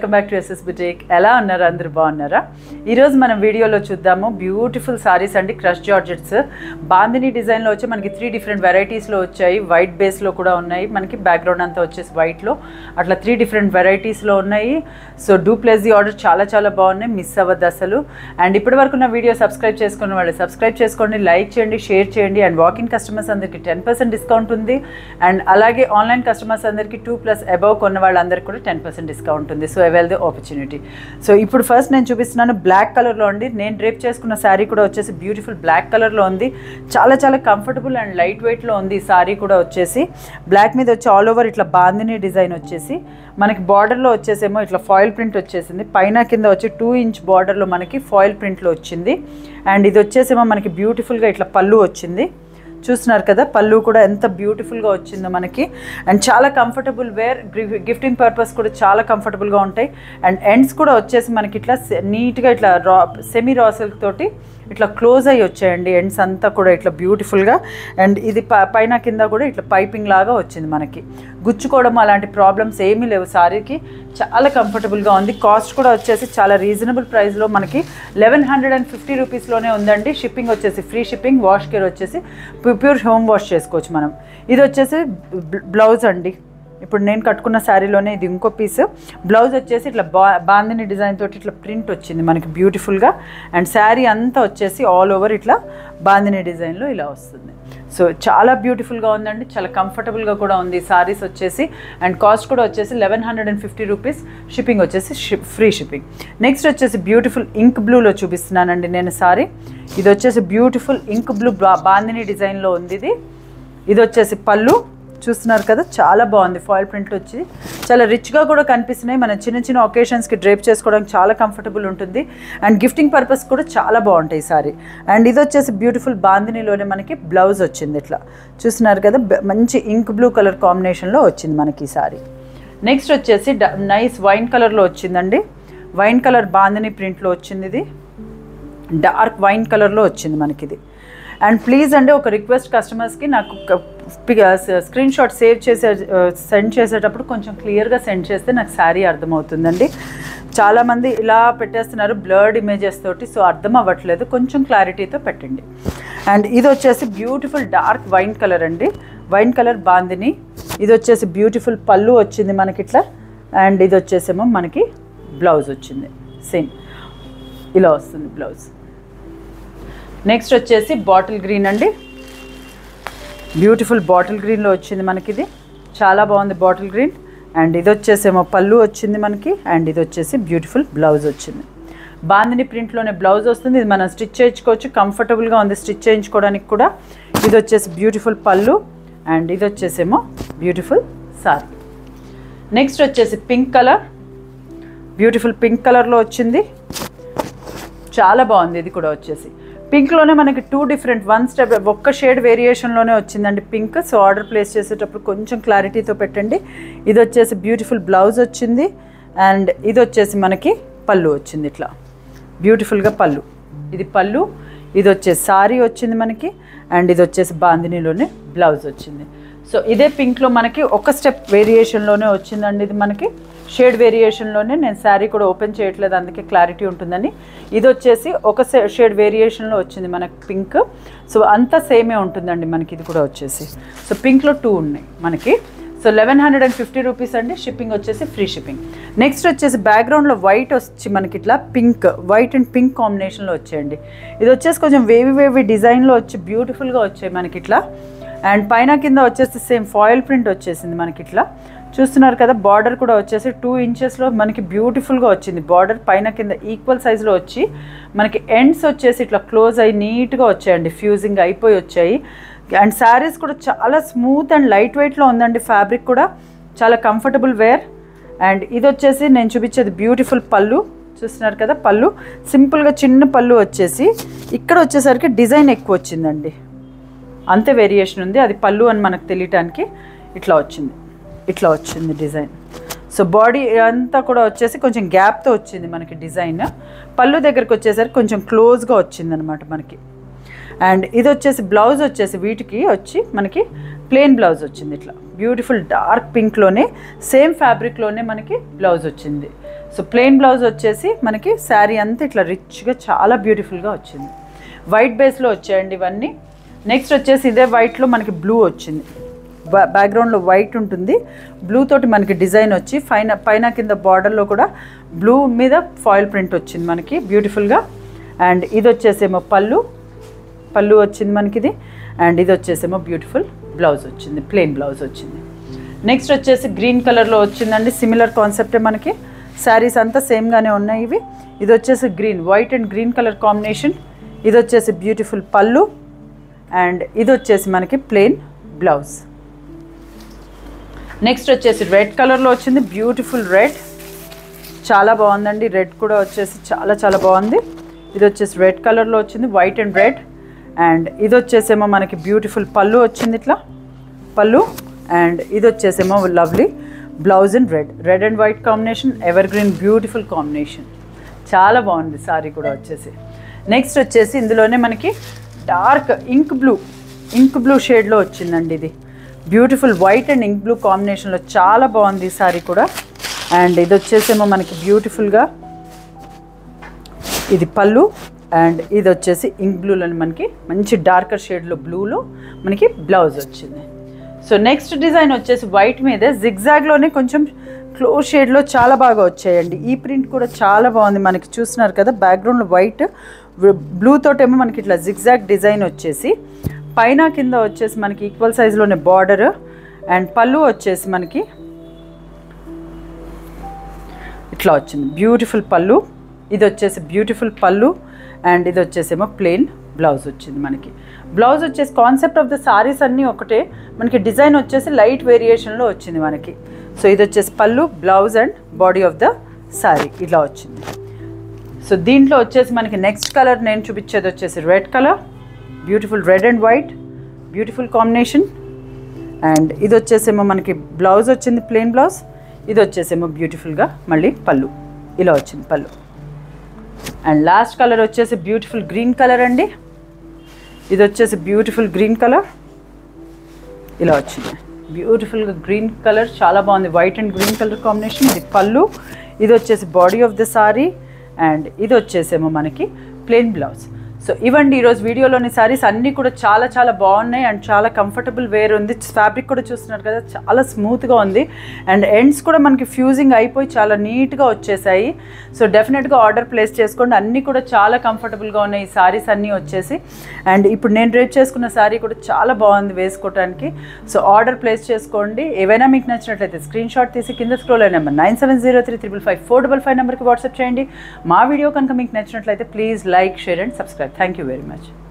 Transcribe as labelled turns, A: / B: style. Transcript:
A: welcome back to SS బుటేక్ ఎలా ఉన్నారు అందరు బాగున్నారా ఈరోజు మనం వీడియోలో చూద్దాము బ్యూటిఫుల్ సారీస్ అండి క్రష్ జార్జెట్స్ బాందిని డిజైన్లో వచ్చి మనకి త్రీ డిఫరెంట్ వెరైటీస్లో వచ్చాయి వైట్ బేస్లో కూడా ఉన్నాయి మనకి బ్యాక్గ్రౌండ్ అంతా వచ్చేసి వైట్లో అట్లా త్రీ డిఫరెంట్ వెరైటీస్లో ఉన్నాయి so do place the order చాలా చాలా బాగున్నాయి మిస్ అవ్వద్దు అసలు అండ్ ఇప్పటి వరకు నా వీడియో సబ్స్క్రైబ్ చేసుకున్న వాళ్ళు సబ్స్క్రైబ్ చేసుకోండి లైక్ చేయండి షేర్ చేయండి అండ్ వాకింగ్ కస్టమర్స్ అందరికీ టెన్ పర్సెంట్ డిస్కౌంట్ ఉంది అండ్ అలాగే ఆన్లైన్ కస్టమర్స్ అందరికీ టూ ప్లస్ అబవ్ కొన్న వాళ్ళందరికీ కూడా టెన్ పర్సెంట్ డిస్కౌంట్ ఉంది so avail the opportunity so ఇప్పుడు ఫస్ట్ నేను చూపిస్తున్నాను బ్లాక్ కలర్లో ఉంది నేను డ్రేప్ చేసుకున్న శారీ కూడా వచ్చేసి బ్యూటిఫుల్ బ్లాక్ కలర్లో ఉంది చాలా చాలా కంఫర్టబుల్ అండ్ లైట్ వెయిట్లో ఉంది ఈ శారీ కూడా వచ్చేసి బ్లాక్ మీద వచ్చి ఆల్ ఓవర్ ఇట్లా బాందిని డిజైన్ వచ్చేసి మనకి బార్డర్లో వచ్చేసేమో ఇట్లా ఫాయిల్ ప్రింట్ వచ్చేసింది పైన కింద వచ్చి టూ ఇంచ్ బార్డర్లో మనకి ఫాయిల్ ప్రింట్లో వచ్చింది అండ్ ఇది వచ్చేసేమో మనకి బ్యూటిఫుల్గా ఇట్లా పళ్ళు వచ్చింది చూస్తున్నారు కదా పళ్ళు కూడా ఎంత బ్యూటిఫుల్గా వచ్చిందో మనకి అండ్ చాలా కంఫర్టబుల్ వేర్ గిఫ్టింగ్ పర్పస్ కూడా చాలా కంఫర్టబుల్గా ఉంటాయి అండ్ ఎండ్స్ కూడా వచ్చేసి మనకి ఇట్లా నీట్గా ఇట్లా రా సెమీ రాసల్ తోటి ఇట్లా క్లోజ్ అయ్యి వచ్చాయండి ఎండ్స్ అంతా కూడా ఇట్లా బ్యూటిఫుల్గా అండ్ ఇది ప- పైన కింద కూడా ఇట్లా పైపింగ్ లాగా వచ్చింది మనకి గుచ్చుకోవడం అలాంటి ప్రాబ్లమ్స్ ఏమీ లేవు సారీకి చాలా కంఫర్టబుల్గా ఉంది కాస్ట్ కూడా వచ్చేసి చాలా రీజనబుల్ ప్రైస్లో మనకి లెవెన్ హండ్రెడ్ అండ్ ఫిఫ్టీ రూపీస్లోనే ఉందండి షిప్పింగ్ వచ్చేసి ఫ్రీ షిప్పింగ్ వాష్ కేర్ వచ్చేసి ప్యూర్ హోమ్ వాష్ చేసుకోవచ్చు మనం ఇది వచ్చేసి బ్లౌజ్ అండి ఇప్పుడు నేను కట్టుకున్న శారీలోనే ఇది ఇంకో పీస్ బ్లౌజ్ వచ్చేసి ఇట్లా బా బాందిని డిజైన్ తోటి ఇట్లా ప్రింట్ వచ్చింది మనకి బ్యూటిఫుల్గా అండ్ శారీ అంతా వచ్చేసి ఆల్ ఓవర్ ఇట్లా బాందిని డిజైన్లో ఇలా వస్తుంది సో చాలా బ్యూటిఫుల్గా ఉందండి చాలా కంఫర్టబుల్గా కూడా ఉంది సారీస్ వచ్చేసి అండ్ కాస్ట్ కూడా వచ్చేసి eleven hundred and fifty rupees shipping వచ్చేసి షిప్ ఫ్రీ షిప్పింగ్ నెక్స్ట్ వచ్చేసి బ్యూటిఫుల్ ఇంక్ బ్లూలో చూపిస్తున్నానండి నేను సారీ ఇది వచ్చేసి బ్యూటిఫుల్ ఇంక్ బ్లూ బాందిని డిజైన్లో ఉంది ఇది ఇది వచ్చేసి పళ్ళు చూస్తున్నారు కదా చాలా బాగుంది ఫాయిల్ ప్రింట్ వచ్చి చాలా రిచ్గా కూడా కనిపిస్తున్నాయి మన చిన్న చిన్న ఒకేషన్స్కి డ్రేప్ చేసుకోవడానికి చాలా కంఫర్టబుల్ ఉంటుంది అండ్ గిఫ్టింగ్ పర్పస్ కూడా చాలా బాగుంటాయి ఈ సారీ అండ్ ఇది వచ్చేసి బ్యూటిఫుల్ బాందినిలోనే మనకి బ్లౌజ్ వచ్చింది ఇట్లా చూస్తున్నారు కదా బ- మంచి ఇంక్ బ్లూ కలర్ కాంబినేషన్లో వచ్చింది మనకి ఈ సారీ నెక్స్ట్ వచ్చేసి డ- నైస్ వైన్ కలర్లో వచ్చిందండి వైన్ కలర్ బాందిని ప్రింట్లో వచ్చింది ఇది డార్క్ వైన్ కలర్లో వచ్చింది మనకి ఇది అండ్ ప్లీజ్ అండి ఒక రిక్వెస్ట్ కస్టమర్స్కి నాకు స్క్రీన్ షాట్ సేవ్ చేసే సెండ్ చేసేటప్పుడు కొంచెం క్లియర్గా సెండ్ చేస్తే నాకు శారీ అర్థమవుతుందండి చాలామంది ఇలా పెట్టేస్తున్నారు బ్లర్డ్ ఇమేజెస్ తోటి సో అర్థం అవ్వట్లేదు కొంచెం క్లారిటీతో పెట్టండి అండ్ ఇది వచ్చేసి బ్యూటిఫుల్ డార్క్ వైన్ కలర్ అండి వైన్ కలర్ బాందిని ఇది వచ్చేసి బ్యూటిఫుల్ పళ్ళు వచ్చింది మనకి ఇట్లా అండ్ ఇది వచ్చేసేమో మనకి బ్లౌజ్ వచ్చింది సేమ్ ఇలా వస్తుంది బ్లౌజ్ నెక్స్ట్ వచ్చేసి బాటిల్ గ్రీన్ అండి బ్యూటిఫుల్ బాటిల్ గ్రీన్లో వచ్చింది మనకి ఇది చాలా బాగుంది బాటిల్ గ్రీన్ అండ్ ఇది వచ్చేసేమో పళ్ళు వచ్చింది మనకి అండ్ ఇది వచ్చేసి బ్యూటిఫుల్ బ్లౌజ్ వచ్చింది బాందిని ప్రింట్లోనే బ్లౌజ్ వస్తుంది ఇది మనం స్టిచ్ చేయించుకోవచ్చు కంఫర్టబుల్గా ఉంది స్టిచ్ చేయించుకోవడానికి కూడా ఇది వచ్చేసి బ్యూటిఫుల్ పళ్ళు అండ్ ఇది వచ్చేసేమో బ్యూటిఫుల్ సారీ నెక్స్ట్ వచ్చేసి పింక్ కలర్ బ్యూటిఫుల్ పింక్ కలర్లో వచ్చింది చాలా బాగుంది ఇది కూడా వచ్చేసి పింక్లోనే మనకి టూ డిఫరెంట్ వన్ స్టెప్ ఒక్క షేడ్ వేరియేషన్లోనే వచ్చిందండి పింక్ సో ఆర్డర్ ప్లేస్ చేసేటప్పుడు కొంచెం క్లారిటీతో పెట్టండి ఇది వచ్చేసి బ్యూటిఫుల్ బ్లౌజ్ వచ్చింది అండ్ ఇది వచ్చేసి మనకి పళ్ళు వచ్చింది ఇట్లా బ్యూటిఫుల్గా పళ్ళు ఇది పళ్ళు ఇది వచ్చేసి సారీ వచ్చింది మనకి అండ్ ఇది వచ్చేసి బాందినీలోనే బ్లౌజ్ వచ్చింది సో ఇదే పింక్లో మనకి ఒక స్టెప్ వేరియేషన్లోనే వచ్చిందండి ఇది మనకి షేడ్ వేరియేషన్లోనే నేను శారీ కూడా ఓపెన్ చేయట్లేదు అందుకే క్లారిటీ ఉంటుందని ఇది వచ్చేసి ఒక షేడ్ వేరియేషన్లో వచ్చింది మనకి పింక్ సో అంతా సేమే ఉంటుందండి మనకి ఇది కూడా వచ్చేసి సో పింక్లో టూ ఉన్నాయి మనకి so eleven hundred and fifty rupees అండి షిప్పింగ్ వచ్చేసి ఫ్రీ షిప్పింగ్ నెక్స్ట్ వచ్చేసి బ్యాక్గ్రౌండ్లో వైట్ వచ్చి మనకి ఇట్లా పింక్ వైట్ అండ్ పింక్ కాంబినేషన్లో వచ్చాయండి ఇది వచ్చేసి కొంచెం వేవి వేవి డిజైన్లో వచ్చి బ్యూటిఫుల్గా వచ్చాయి మనకి ఇట్లా అండ్ పైన కింద వచ్చేసి సేమ్ ఫాయిల్ ప్రింట్ వచ్చేసింది మనకి ఇట్లా చూస్తున్నారు కదా బార్డర్ కూడా వచ్చేసి టూ ఇంచెస్లో మనకి బ్యూటిఫుల్గా వచ్చింది బార్డర్ పైన కింద ఈక్వల్ సైజులో వచ్చి మనకి ఎండ్స్ వచ్చేసి ఇట్లా క్లోజ్ అయ్యి నీట్గా వచ్చాయండి ఫ్యూజింగ్ అయిపోయి వచ్చాయి అండ్ శారీస్ కూడా చాలా స్మూత్ అండ్ లైట్ వెయిట్లో ఉందండి ఫ్యాబ్రిక్ కూడా చాలా కంఫర్టబుల్ వేర్ అండ్ ఇది వచ్చేసి నేను చూపించేది బ్యూటిఫుల్ పళ్ళు చూస్తున్నారు కదా పళ్ళు సింపుల్గా చిన్న పళ్ళు వచ్చేసి ఇక్కడ వచ్చేసరికి డిజైన్ ఎక్కువ వచ్చిందండి అంతే వేరియేషన్ ఉంది అది పళ్ళు అని మనకు తెలియటానికి ఇట్లా వచ్చింది ఇట్లా వచ్చింది డిజైన్ సో బాడీ అంతా కూడా వచ్చేసి కొంచెం గ్యాప్తో వచ్చింది మనకి డిజైన్ పళ్ళు దగ్గరికి వచ్చేసరికి కొంచెం క్లోజ్గా వచ్చింది అనమాట మనకి అండ్ ఇది వచ్చేసి బ్లౌజ్ వచ్చేసి వీటికి వచ్చి మనకి ప్లెయిన్ బ్లౌజ్ వచ్చింది ఇట్లా బ్యూటిఫుల్ డార్క్ పింక్లోనే సేమ్ ఫ్యాబ్రిక్లోనే మనకి బ్లౌజ్ వచ్చింది సో ప్లెయిన్ బ్లౌజ్ వచ్చేసి మనకి శారీ అంతా ఇట్లా రిచ్గా చాలా బ్యూటిఫుల్గా వచ్చింది వైట్ బేస్లో వచ్చాయండి ఇవన్నీ నెక్స్ట్ వచ్చేసి ఇదే వైట్లో మనకి బ్లూ వచ్చింది బా- బ్యాక్గ్రౌండ్లో వైట్ ఉంటుంది బ్లూ తోటి మనకి డిజైన్ వచ్చి పైన పైన కింద బార్డర్లో కూడా బ్లూ మీద ఫాయిల్ ప్రింట్ వచ్చింది మనకి బ్యూటిఫుల్గా అండ్ ఇది వచ్చేసేమో పళ్ళు పళ్ళు వచ్చింది మనకి ఇది అండ్ ఇది వచ్చేసేమో బ్యూటిఫుల్ బ్లౌజ్ వచ్చింది ప్లెయిన్ బ్లౌజ్ వచ్చింది నెక్స్ట్ వచ్చేసి గ్రీన్ కలర్లో వచ్చిందండి సిమిలర్ కాన్సెప్టే మనకి శారీస్ అంతా సేమ్గానే ఉన్నాయి ఇవి ఇది వచ్చేసి green white and green colour combination ఇది వచ్చేసి బ్యూటిఫుల్ పళ్ళు అండ్ ఇది వచ్చేసి మనకి ప్లెయిన్ బ్లౌజ్ నెక్స్ట్ వచ్చేసి రెడ్ కలర్లో వచ్చింది బ్యూటిఫుల్ రెడ్ చాలా బాగుందండి రెడ్ కూడా వచ్చేసి చాలా చాలా బాగుంది ఇది వచ్చేసి రెడ్ కలర్లో వచ్చింది వైట్ అండ్ రెడ్ అండ్ ఇది వచ్చేసేమో మనకి బ్యూటిఫుల్ పళ్ళు వచ్చింది ఇట్లా పళ్ళు అండ్ ఇది వచ్చేసేమో lovely blouse and red red and white combination evergreen beautiful combination చాలా బాగుంది సారీ కూడా వచ్చేసి నెక్స్ట్ వచ్చేసి ఇందులోనే మనకి dark ink blue ink blue షేడ్లో వచ్చిందండి ఇది beautiful white and ink blue కాంబినేషన్లో చాలా బాగుంది ఈ సారీ కూడా అండ్ ఇది వచ్చేసేమో మనకి బ్యూటిఫుల్గా ఇది పళ్ళు అండ్ ఇది వచ్చేసి ఇంక్ బ్లూలోని మనకి మంచి డార్కర్ షేడ్లో బ్లూలో మనకి బ్లౌజ్ వచ్చింది సో నెక్స్ట్ డిజైన్ వచ్చేసి వైట్ మీదే జిగ్జాగ్లోనే కొంచెం క్లోజ్ షేడ్లో చాలా బాగా వచ్చాయండి ఈ ప్రింట్ కూడా చాలా బాగుంది మనకి చూస్తున్నారు కదా బ్యాక్గ్రౌండ్లో వైట్ బ్లూ తోటేమో మనకి ఇట్లా జిగ్జాగ్ డిజైన్ వచ్చేసి పైన కింద వచ్చేసి మనకి ఈక్వల్ సైజులోనే బార్డర్ అండ్ పళ్ళు వచ్చేసి మనకి ఇట్లా వచ్చింది బ్యూటిఫుల్ పళ్ళు ఇది వచ్చేసి బ్యూటిఫుల్ పళ్ళు అండ్ ఇది వచ్చేసేమో ప్లెయిన్ బ్లౌజ్ వచ్చింది మనకి బ్లౌజ్ వచ్చేసి కాన్సెప్ట్ ఆఫ్ ద సారీస్ అన్నీ ఒకటే మనకి డిజైన్ వచ్చేసి లైట్ వేరియేషన్లో వచ్చింది మనకి సో ఇది వచ్చేసి పళ్ళు blouse and body of the sari ఇలా వచ్చింది సో దీంట్లో వచ్చేసి మనకి నెక్స్ట్ కలర్ నేను చూపించేది వచ్చేసి red colour beautiful red and white beautiful combination and ఇది వచ్చేసేమో మనకి బ్లౌజ్ వచ్చింది ప్లెయిన్ బ్లౌజ్ ఇది వచ్చేసేమో బ్యూటిఫుల్గా మళ్ళీ పళ్ళు ఇలా వచ్చింది పళ్ళు అండ్ లాస్ట్ కలర్ వచ్చేసి బ్యూటిఫుల్ గ్రీన్ కలర్ అండి ఇది వచ్చేసి బ్యూటిఫుల్ గ్రీన్ కలర్ ఇలా వచ్చింది బ్యూటిఫుల్గా గ్రీన్ కలర్ చాలా బాగుంది white and green colour combination ఇది పళ్ళు ఇది వచ్చేసి body of the sari and ఇది వచ్చేసేమో మనకి ప్లెయిన్ బ్లౌజ్ సో ఇవ్వండి ఈరోజు వీడియోలోని సారీస్ అన్నీ కూడా చాలా చాలా బాగున్నాయి అండ్ చాలా కంఫర్టబుల్ వేర్ ఉంది ఫ్యాబ్రిక్ కూడా చూస్తున్నారు కదా చాలా స్మూత్గా ఉంది అండ్ ఎండ్స్ కూడా మనకి ఫ్యూజింగ్ అయిపోయి చాలా నీట్గా వచ్చేసాయి సో డెఫినెట్గా ఆర్డర్ ప్లేస్ చేసుకోండి అన్నీ కూడా చాలా కంఫర్టబుల్గా ఉన్నాయి ఈ సారీస్ అన్నీ వచ్చేసి అండ్ ఇప్పుడు నేను రేట్ చేసుకున్న సారీ కూడా చాలా బాగుంది వేసుకోవడానికి సో ఆర్డర్ ప్లేస్ చేసుకోండి ఏవైనా మీకు నచ్చినట్లయితే స్క్రీన్ షాట్ తీసి కింద స్క్రోల్ అయిన number nine seven zero three triple five four double five నెంబర్కి వాట్సాప్ చేయండి మా వీడియో కనుక మీకు నచ్చినట్లయితే please like share and subscribe thank you very much